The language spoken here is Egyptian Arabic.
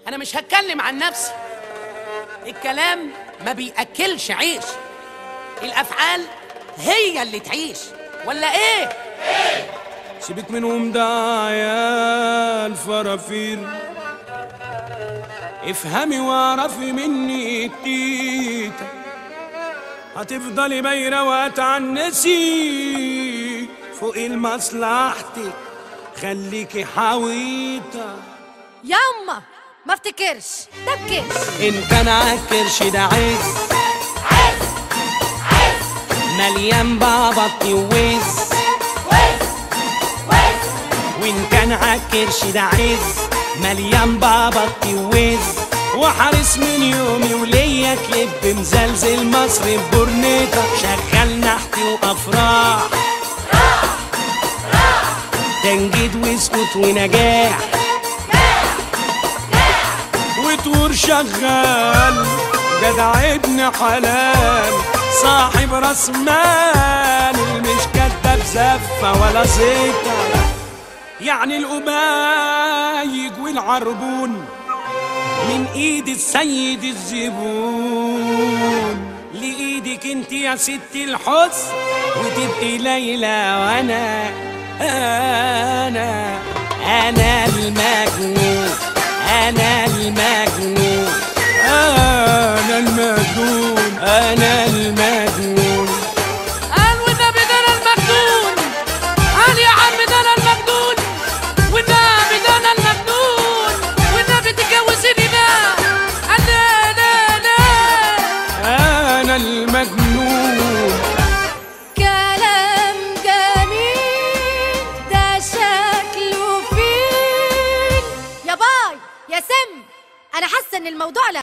انا مش هتكلم عن نفسي الكلام ما بياكلش عيش الافعال هي اللي تعيش ولا ايه سيبك منهم ده عيال فرافير افهمي واعرفي مني التيتا هتفضلي بايرة وهتعنسي فوق المصلحتك خليكي حويطة ياما ما افتكرش ده بكرش ان كان عالكرش ده عز مليان بابط ووز وان كان عالكرش ده عز مليان بابط ووز وحارس من يومي وليا كليب مزلزل مصر ببورنيطة شغال نحتي وافراح تنجيد واسكت ونجاح وتور شغال جدع ابن حلال صاحب راس مال مش كداب زفة ولا زيطة يعني القبايج والعربون من ايد السيد الزبون لايدك انت يا ست الحسن وتبقي ليلى وانا انا انا المجنون انا المجنون انا المجنون انا المجنون قال والنبي ده انا المجنون قال يا عم ده انا المجنون والنبي ده انا المجنون والنبي تتجوزيني بقى انا انا انا انا المجنون كلام جميل ده شكله فيل يا باي يا سم انا حاسه ان الموضوع لا